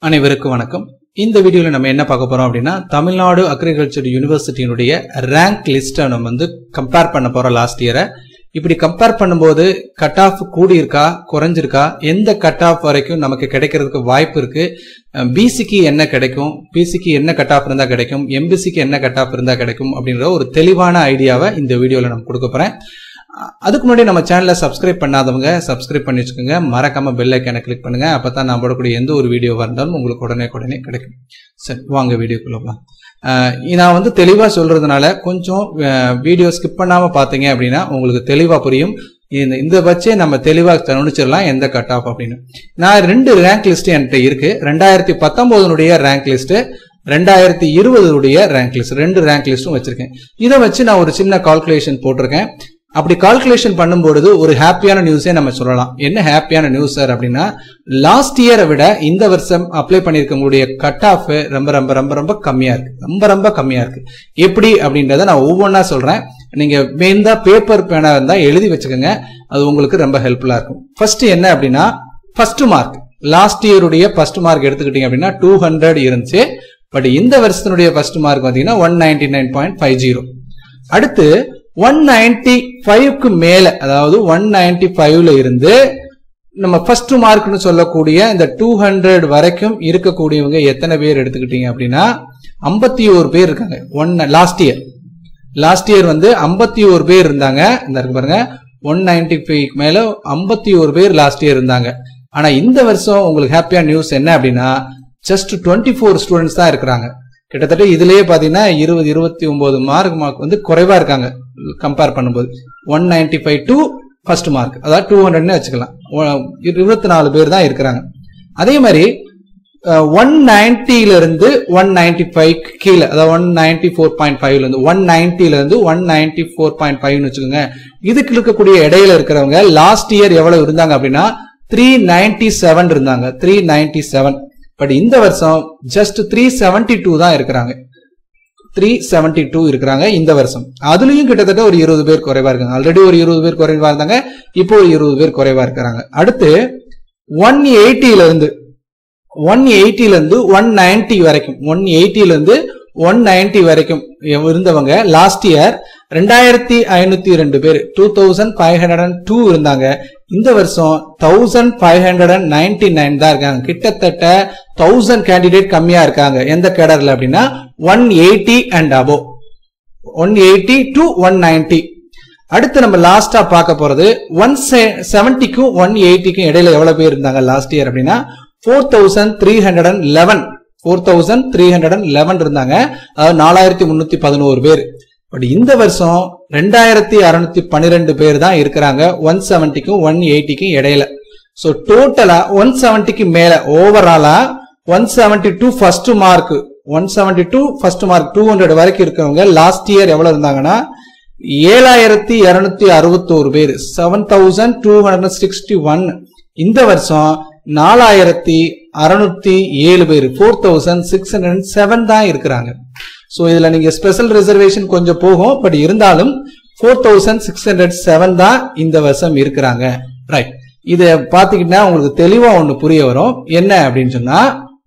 அனைவருக்கும் வணக்கம் இந்த வீடியோல நம்ம என்ன பார்க்க போறோம் அப்படின்னா தமிழ்நாடு அக்ரிகல்ச்சர் யூனிவர்சிட்டியினுடைய ரேங்க் லிஸ்ட்டை நம்ம வந்து கம்பேர் பண்ண போறோம் லாஸ்ட் இயரை இப்படி கம்பேர் பண்ணும்போது கட் ஆஃப் கூடி இருக்கா குறைஞ்சிருக்கா எந்த கட் ஆஃப் வரைக்கும் நமக்கு கிடைக்கிறதுக்கு வாய்ப்பு இருக்கு பிசிக்கு என்ன கிடைக்கும் பிசிக்கு என்ன கட் ஆஃப் இருந்தா கிடைக்கும் எம்பிசிக்கு என்ன கட் ஆஃப் இருந்தா கிடைக்கும் அப்படின்ற ஒரு தெளிவான ஐடியாவை இந்த வீடியோல நம்ம கொடுக்க போறேன் அ- அதுக்கு முன்னாடி நம்ம சேனலை சப்ஸ்கிரைப் பண்ணாதவங்க சப்ஸ்கிரைப் பண்ணி வச்சுக்கோங்க மறக்காம பெல் ஐக்கானை கிளிக் பண்ணுங்க அப்பதான் நான் போடக்கூடிய எந்த ஒரு வீடியோவா இருந்தாலும் உங்களுக்கு உடனே உடனே கிடைக்கும் சரி வாங்க வீடியோக்குள்ள போலாம் அஹ் நான் வந்து தெளிவா சொல்றதுனால கொஞ்சம் வீடியோ ஸ்கிப் பண்ணாம பாத்தீங்க அப்படின்னா உங்களுக்கு தெளிவா புரியும் இந்த இந்த வச்சே நம்ம தெளிவா கவனிச்சிடலாம் எந்த கட் ஆஃப் அப்படின்னு நான் ரெண்டு ரேங்க் லிஸ்ட் என்கிட்ட இருக்கு ரெண்டாயிரத்தி பத்தொன்பதுனுடைய ரேங்க் லிஸ்ட் ரெண்டாயிரத்தி இருபதுடைய ரேங்க் லிஸ்ட் ரெண்டு ரேங்க் லிஸ்ட்டும் வச்சிருக்கேன் இதை வச்சு நான் ஒரு சின்ன கால்குலேஷன் போட்டிருக்கேன் அப்படி கால்குலேஷன் பண்ணும்பொழுது ஒரு ஹாப்பியான நியூஸே நம்ம சொல்லலாம் என்ன ஹாப்பியான நியூஸ் சார் அப்படின்னா லாஸ்ட் இயரை விட இந்த வருஷம் அப்ளை பண்ணியிருக்கக்கூடிய கட் ஆஃப் ரொம்ப ரொம்ப ரொம்ப ரொம்ப கம்மியா இருக்கு ரொம்ப ரொம்ப கம்மியா இருக்கு எப்படி அப்படின்றத நான் ஒவ்வொன்றா சொல்றேன் நீங்க வேந்தா பேப்பர் பேனா இருந்தா எழுதி வச்சுக்கோங்க அது உங்களுக்கு ரொம்ப ஹெல்ப்ஃபுல்லா இருக்கும் ஃபர்ஸ்ட் என்ன அப்படின்னா ஃபர்ஸ்ட் மார்க் லாஸ்ட் இயருடைய ஃபர்ஸ்ட் மார்க் எடுத்துக்கிட்டீங்க அப்படின்னா டூ ஹண்ட்ரட் இருந்துச்சு பட் இந்த வருஷத்தினுடைய ஃபர்ஸ்ட் மார்க் பார்த்தீங்கன்னா one ninety nine point five zero அடுத்து ஒன் நைன்டி ஃபைவ்க்கு மேல அதாவது ஒன் நைன்டி ஃபைவ்ல இருந்து நம்ம ஃபர்ஸ்ட் மார்க்னு சொல்லக்கூடிய இந்த டூ ஹண்ட்ரட் வரைக்கும் இருக்கக்கூடியவங்க எத்தனை பேர் எடுத்துக்கிட்டீங்க அப்படின்னா ஐம்பத்தி ஒரு பேர் இருக்காங்க one last year last year வந்து ஐம்பத்தி ஒரு பேர் இருந்தாங்க இந்த இருக்கு பாருங்க ஒன் நைன்டி ஃபைவ் மேல ஐம்பத்தி ஒரு பேர் லாஸ்ட் இயர் இருந்தாங்க ஆனா இந்த வருஷம் உங்களுக்கு ஹாப்பியான நியூஸ் என்ன அப்படின்னா ஜஸ்ட் டுவெண்ட்டி ஃபோர் ஸ்டூடெண்ட்ஸ் தான் இருக்கிறாங்க கிட்டத்தட்ட இதுலயே பாத்தீங்கன்னா இருபது இருபத்தி ஒன்பது மார்க் மார்க் வந்து குறைவா இருக்காங்க கம்பேர் பண்ணும்போது one ninety five to first mark அதாவது டூ ஹண்ட்ரட்னு வச்சுக்கலாம் ஒ- இருபத்தி நாலு பேர் தான் இருக்கிறாங்க அதே மாதிரி ஒன் நைன்டில இருந்து ஒன் நைன்டி ஃபைவ் கீழே அதாவது ஒன் நைன்டி ஃபோர் பாயிண்ட் ஃபைவ்ல இருந்து ஒன் நைன்டில இருந்து ஒன் நைன்டி ஃபோர் பாயிண்ட் ஃபைவ்னு வச்சுக்கோங்க இதுக்கு இருக்கக்கூடிய இடையில இருக்கிறவங்க லாஸ்ட் இயர் எவ்வளவு இருந்தாங்க அப்படின்னா த்ரீ நைன்டி செவன் இருந்தாங்க த்ரீ நைன்டி செவன் பட் இந்த வருஷம் ஜஸ்ட் த்ரீ செவன்டி டூ தான் இருக்கிறாங்க த்ரீ செவன்டி டூ இருக்கிறாங்க இந்த வருஷம் அதுலயும் கிட்டத்தட்ட ஒரு இருபது பேர் குறைவா இருக்காங்க ஆல்ரெடி ஒரு இருபது பேர் குறைவா இருந்தாங்க இப்போ ஒரு இருபது பேர் குறைவா இருக்கிறாங்க அடுத்து ஒன் எயிட்டில இருந்து ஒன் எயிட்டில இருந்து ஒன் நைன்டி வரைக்கும் ஒன் எயிட்டில இருந்து ஒன் நைன்டி வரைக்கும் இருந்தவங்க லாஸ்ட் இயர் ரெண்டாயிரத்தி ஐநூத்தி ரெண்டு பேர் two thousand five hundred and two இருந்தாங்க இந்த வருஷம் thousand five hundred and ninety nine தான் இருக்காங்க கிட்டத்தட்ட தௌசண்ட் கேண்டிடேட் கம்மியா இருக்காங்க எந்த கேடர்ல அப்படின்னா one eighty and above one eighty to one ninety அடுத்து நம்ம லாஸ்டா பார்க்க போறது ஒன் செவன்டிக்கும் ஒன் எயிட்டிக்கும் இடையில எவ்வளவு பேர் இருந்தாங்க லாஸ்ட் இயர் அப்படின்னா four thousand three hundred and eleven four thousand three hundred and eleven இருந்தாங்க அதாவது நாலாயிரத்தி முன்னூத்தி பதினோரு பேர் பட் இந்த வருஷம் ரெண்டாயிரத்தி அறுநூத்தி பன்னிரெண்டு பேர் தான் இருக்கிறாங்க ஒன் செவன்டிக்கும் ஒன் எயிட்டிக்கும் இடையில ஸோ டோட்டலா ஒன் செவன்டிக்கு மேல ஓவராலா one seventy two first mark one seventy two first mark two hundred வரைக்கும் இருக்கவங்க லாஸ்ட் இயர் எவ்வளவு இருந்தாங்கன்னா ஏழாயிரத்தி இருநூத்தி அறுபத்தோரு பேர் seven thousand two hundred sixty one இந்த வருஷம் நாலாயிரத்தி அறுநூத்தி ஏழு பேர் four thousand six hundred seven தான் இருக்கிறாங்க ஸோ இதுல நீங்க ஸ்பெஷல் ரிசர்வேஷன் கொஞ்சம் போகும் பட் இருந்தாலும் four thousand six hundred seven தான் இந்த வருஷம் இருக்கிறாங்க ரைட் இதை பார்த்துக்கிட்டா உங்களுக்கு தெளிவா ஒன்று புரிய வரும் என்ன அப்படின்னு சொன்னா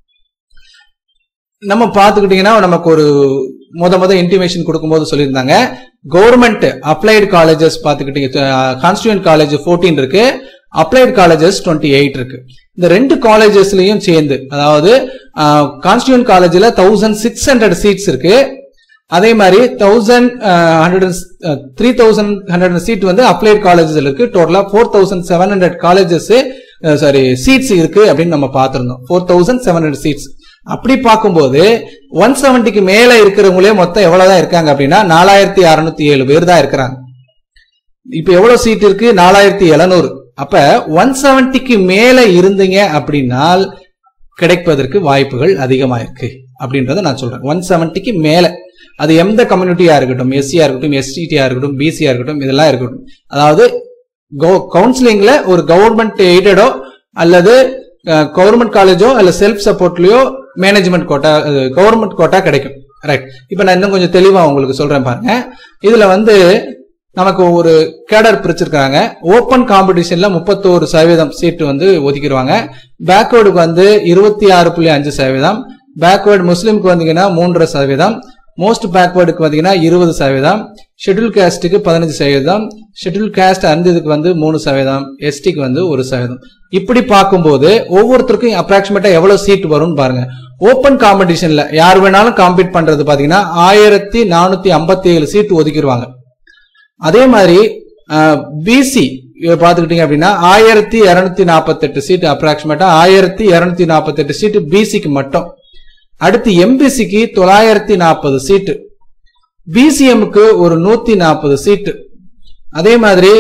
நம்ம பார்த்துக்கிட்டீங்கன்னா நமக்கு ஒரு முத முத இன்டிமேஷன் கொடுக்கும்போது சொல்லியிருந்தாங்க கவர்மெண்ட் அப்ளைடு காலேஜஸ் பார்த்துக்கிட்டீங்க கான்ஸ்டியூண்ட் காலேஜ் 14 இருக்கு அப்ளைடு காலேஜஸ் 28 எயிட் இருக்கு இந்த ரெண்டு காலேஜஸ்லயும் சேர்ந்து அதாவது கான்ஸ்டியூண்ட் காலேஜ்ல தௌசண்ட் சிக்ஸ் ஹண்ட்ரட் சீட்ஸ் இருக்கு அதே மாதிரி thousand hundred three thousand hundred seat வந்து அப்ளைட் காலேஜஸ் இருக்கு டோட்டலா four thousand seven hundred colleges sorry seats இருக்கு அப்படின்னு நம்ம பார்த்திருந்தோம் four thousand seven hundred seats அப்படி பார்க்கும்போது ஒன் செவன்ட்டிக்கு மேல இருக்கிறவங்களே மொத்தம் எவ்வளவுதான் இருக்காங்க அப்படின்னா நாலாயிரத்தி அறுநூத்தி ஏழு பேர் தான் இருக்கிறாங்க இப்ப எவ்வளவு சீட் இருக்கு நாலாயிரத்தி எழுநூறு அப்ப ஒன் செவன்ட்டிக்கு மேல இருந்தீங்க அப்படின்னால் கிடைப்பதற்கு வாய்ப்புகள் அதிகமா இருக்கு அப்படின்றத நான் சொல்றேன் ஒன் செவன்ட்டிக்கு மேல அது எந்த கம்யூனிட்டியா இருக்கட்டும் எஸ்சியா இருக்கட்டும் எஸ்டிடியா இருக்கட்டும் பிசியா இருக்கட்டும் இதெல்லாம் இருக்கட்டும் அதாவது கவுன்சிலிங்ல ஒரு கவர்மெண்ட் எய்டடோ அல்லது கவர்மெண்ட் காலேஜோ அல்ல செல்ஃப் சப்போர்ட்லயோ மேனேஜ்மெண்ட் கோட்டா கவர்மெண்ட் கோட்டா கிடைக்கும் ரைட் இப்போ நான் இன்னும் கொஞ்சம் தெளிவா உங்களுக்கு சொல்றேன் பாருங்க இதுல வந்து நமக்கு ஒரு கேடர் பிரிச்சிருக்காங்க ஓப்பன் காம்படிஷன்ல முப்பத்தோரு சதவீதம் சீட்டு வந்து ஒதுக்கிடுவாங்க பேக்வேர்டுக்கு வந்து இருபத்தி ஆறு புள்ளி அஞ்சு சதவீதம் பேக்வேர்டு முஸ்லீமுக்கு வந்தீங்கன்னா மூன்றரை சதவீதம் மோஸ்ட் பேக்வேர்டுக்கு வந்தீங்கன்னா இருபது சதவீதம் ஷெட்யூல் காஸ்ட்டுக்கு பதினஞ்சு சதவீதம் ஷெட்யூல் காஸ்ட் அந்ததுக்கு வந்து மூணு சதவீதம் எஸ்டிக்கு வந்து ஒரு சதவீதம் இப்படி பார்க்கும்போது ஒவ்வொருத்தருக்கும் அப்ராக்சிமேட்டா எவ்வளவு சீட் வரும்னு பாருங்க ஓப்பன் காம்படிஷன்ல யார் வேணாலும் காம்பீட் பண்றது பாத்தீங்கன்னா ஆயிரத்தி நானூத்தி ஐம்பத்தி ஏழு சீட் ஒதுக்கிடுவாங்க அதே மாதிரி பிசி பாத்துக்கிட்டீங்க அப்படின்னா ஆயிரத்தி இருநூத்தி நாற்பத்தெட்டு சீட் அப்ராக்சிமேட்டா ஆயிரத்தி இருநூத்தி நாற்பத்தெட்டு சீட்டு பிசிக்கு மட்டும் அடுத்து எம்பிசிக்கு தொள்ளாயிரத்தி நாற்பது சீட்டு பிசிஎம்க்கு ஒரு நூத்தி நாற்பது சீட்டு அதே மாதிரி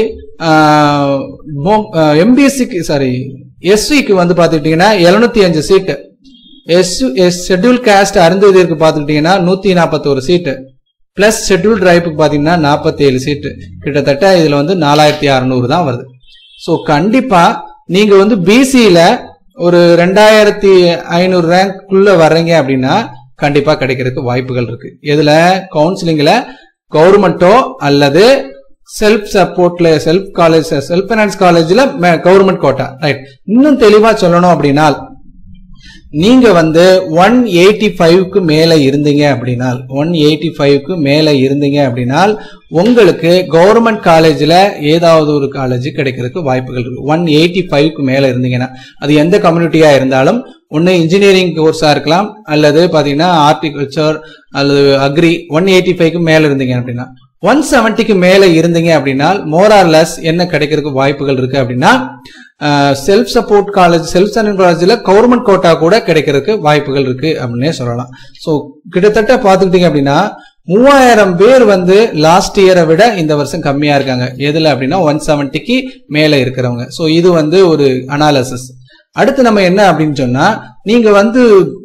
எம்பிஎஸ்சிக்கு சாரி எஸ்சிக்கு வந்து பாத்துக்கிட்டீங்கன்னா எழுநூத்தி அஞ்சு சீட்டு எஸ் ஷெட்யூல் காஸ்ட் அருந்ததிற்கு பாத்துக்கிட்டீங்கன்னா நூத்தி நாற்பத்தோரு சீட்டு பிளஸ் ஷெட்யூல் டிரைவுக்கு பாத்தீங்கன்னா நாற்பத்தி ஏழு சீட்டு கிட்டத்தட்ட இதுல வந்து நாலாயிரத்தி அறுநூறு தான் வருது ஸோ கண்டிப்பா நீங்க வந்து பிசியில ஒரு ரெண்டாயிரத்தி ஐநூறு ரேங்க்குள்ள வர்றீங்க அப்படின்னா கண்டிப்பா கிடைக்கிறதுக்கு வாய்ப்புகள் இருக்கு இதுல கவுன்சிலிங்ல கவர்மெண்ட்டோ அல்லது செல்ஃப் சப்போர்ட்ல செல்ஃப் காலேஜ் செல்ஃப் ஃபைனான்ஸ் காலேஜ்ல கவர்மெண்ட் கோட்டா ரைட் இன்னும் தெளிவா சொல்லணும் அப்படின்னா நீங்க வந்து ஒன் எயிட்டி ஃபைவ்க்கு மேல இருந்தீங்க அப்படின்னால் ஒன் எயிட்டி ஃபைவ்க்கு மேல இருந்தீங்க அப்படின்னால் உங்களுக்கு கவர்மெண்ட் காலேஜ்ல ஏதாவது ஒரு காலேஜ் கிடைக்கிறதுக்கு வாய்ப்புகள் இருக்கு ஒன் எயிட்டி ஃபைவ்க்கு மேல இருந்தீங்கன்னா அது எந்த கம்யூனிட்டியா இருந்தாலும் ஒன்று இன்ஜினியரிங் கோர்ஸா இருக்கலாம் அல்லது பாத்தீங்கன்னா ஆர்டிகல்ச்சர் அல்லது அக்ரி ஒன் எயிட்டி ஃபைவ்க்கு மேல இருந்தீங்க அப்படின்னா ஒன் செவன்ட்டிக்கு மேல இருந்தீங்க அப்படின்னா மோரார்லெஸ் என்ன கிடைக்கிறதுக்கு வாய்ப்புகள் இருக்கு அப்படின்னா self support college self service காலேஜ்ல கவர்மெண்ட் கோட்டா கூட கிடைக்கிறதுக்கு வாய்ப்புகள் இருக்கு அப்படின்னே சொல்லலாம் ஸோ கிட்டத்தட்ட பார்த்துக்கிட்டீங்க அப்படின்னா மூவாயிரம் பேர் வந்து லாஸ்ட் இயரை விட இந்த வருஷம் கம்மியா இருக்காங்க எதுல அப்படின்னா ஒன் செவன்ட்டிக்கு மேல இருக்கிறவங்க ஸோ இது வந்து ஒரு அனாலிசிஸ் அடுத்து நம்ம என்ன அப்படின்னு சொன்னா நீங்க வந்து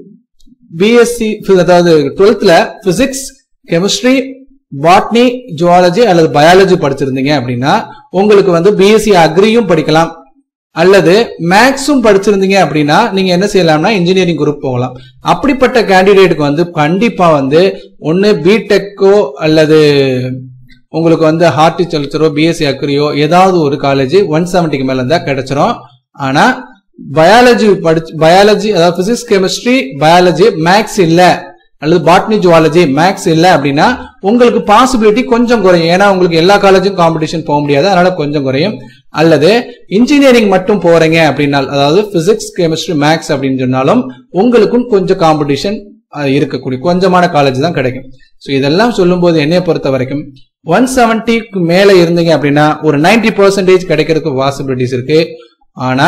பிஎஸ்சி அதாவது டுவெல்த்ல பிசிக்ஸ் கெமிஸ்ட்ரி பாட்னி ஜுவாலஜி அல்லது பயாலஜி படிச்சிருந்தீங்க அப்படின்னா உங்களுக்கு வந்து பிஎஸ்சி அக்ரியும் படிக்கலாம் அல்லது மேக்ஸும் படிச்சிருந்தீங்க அப்படின்னா நீங்க என்ன செய்யலாம்னா இன்ஜினியரிங் குரூப் போகலாம் அப்படிப்பட்ட கேண்டிடேட்டுக்கு வந்து கண்டிப்பா வந்து ஒன்னு பிடெக்கோ அல்லது உங்களுக்கு வந்து ஹார்டிகல்ச்சரோ பிஎஸ்சி அக்ரியோ ஏதாவது ஒரு காலேஜ் ஒன் செவன்ட்டிக்கு மேல இருந்தா கிடைச்சிரும் ஆனா பயாலஜி படிச்சு பயாலஜி அதாவது பிசிக்ஸ் கெமிஸ்ட்ரி பயாலஜி மேக்ஸ் இல்ல அல்லது பாட்னி ஜுவாலஜி மேக்ஸ் இல்ல அப்படின்னா உங்களுக்கு பாசிபிலிட்டி கொஞ்சம் குறையும் ஏன்னா உங்களுக்கு எல்லா காலேஜும் காம்படிஷன் போக முடியாது அதனால கொஞ்சம் குறையும் அல்லது இன்ஜினியரிங் மட்டும் போறீங்க அப்படின்னா அதாவது பிசிக்ஸ் கெமிஸ்ட்ரி மேக்ஸ் அப்படின்னு சொன்னாலும் உங்களுக்கும் கொஞ்சம் காம்படிஷன் இருக்கக்கூடிய கொஞ்சமான காலேஜ் தான் கிடைக்கும் ஸோ இதெல்லாம் சொல்லும்போது என்னைய பொறுத்த வரைக்கும் ஒன் செவன்ட்டிக்கு மேல இருந்தீங்க அப்படின்னா ஒரு நைன்டி பர்சன்டேஜ் கிடைக்கிறதுக்கு பாசிபிலிட்டிஸ் இருக்கு ஆனா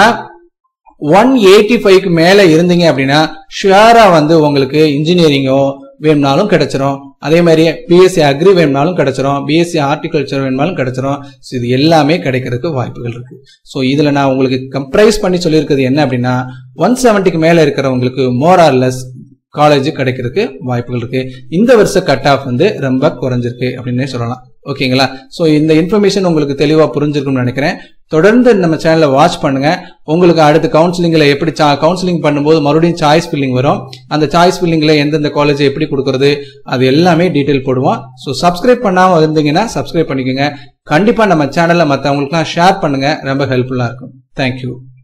ஒன் எயிட்டி ஃபைவ்க்கு மேல இருந்தீங்க அப்படின்னா ஷுவரா வந்து உங்களுக்கு இன்ஜினியரிங்கோ வேணும்னாலும் கிடைச்சிரும் அதே மாதிரி பிஎஸ்சி அக்ரி வேணும்னாலும் கிடைச்சிரும் பிஎஸ்சி ஹார்டிகல்ச்சர் வேணும்னாலும் கிடைச்சிரும் ஸோ இது எல்லாமே கிடைக்கிறதுக்கு வாய்ப்புகள் இருக்கு ஸோ இதுல நான் உங்களுக்கு கம்ப்ரைஸ் பண்ணி சொல்லியிருக்கிறது என்ன அப்படின்னா ஒன் செவன்ட்டிக்கு மேல இருக்கிறவங்களுக்கு மோர் ஆர் லெஸ் காலேஜ் கிடைக்கிறதுக்கு வாய்ப்புகள் இருக்கு இந்த வருஷ கட் ஆஃப் வந்து ரொம்ப குறைஞ்சிருக்கு அப்படின்னே சொல்லலாம் ஓகேங்களா ஸோ இந்த இன்ஃபர்மேஷன் உங்களுக்கு தெளிவாக புரிஞ்சிருக்கும்னு நினைக்கிறேன் தொடர்ந்து நம்ம சேனலை வாட்ச் பண்ணுங்க உங்களுக்கு அடுத்த கவுன்சிலிங்கில் எப்படி கவுன்சிலிங் பண்ணும்போது மறுபடியும் சாய்ஸ் ஃபில்லிங் வரும் அந்த சாய்ஸ் ஃபில்லிங்கில் எந்தெந்த காலேஜ் எப்படி கொடுக்கறது அது எல்லாமே டீட்டெயில் போடுவோம் ஸோ சப்ஸ்கிரைப் பண்ணாமல் இருந்தீங்கன்னா சப்ஸ்கிரைப் பண்ணிக்கோங்க கண்டிப்பாக நம்ம சேனலை மற்றவங்களுக்குலாம் ஷேர் பண்ணுங்க ரொம்ப ஹெல்ப்ஃபுல்லாக இருக்கும் தேங்க்யூ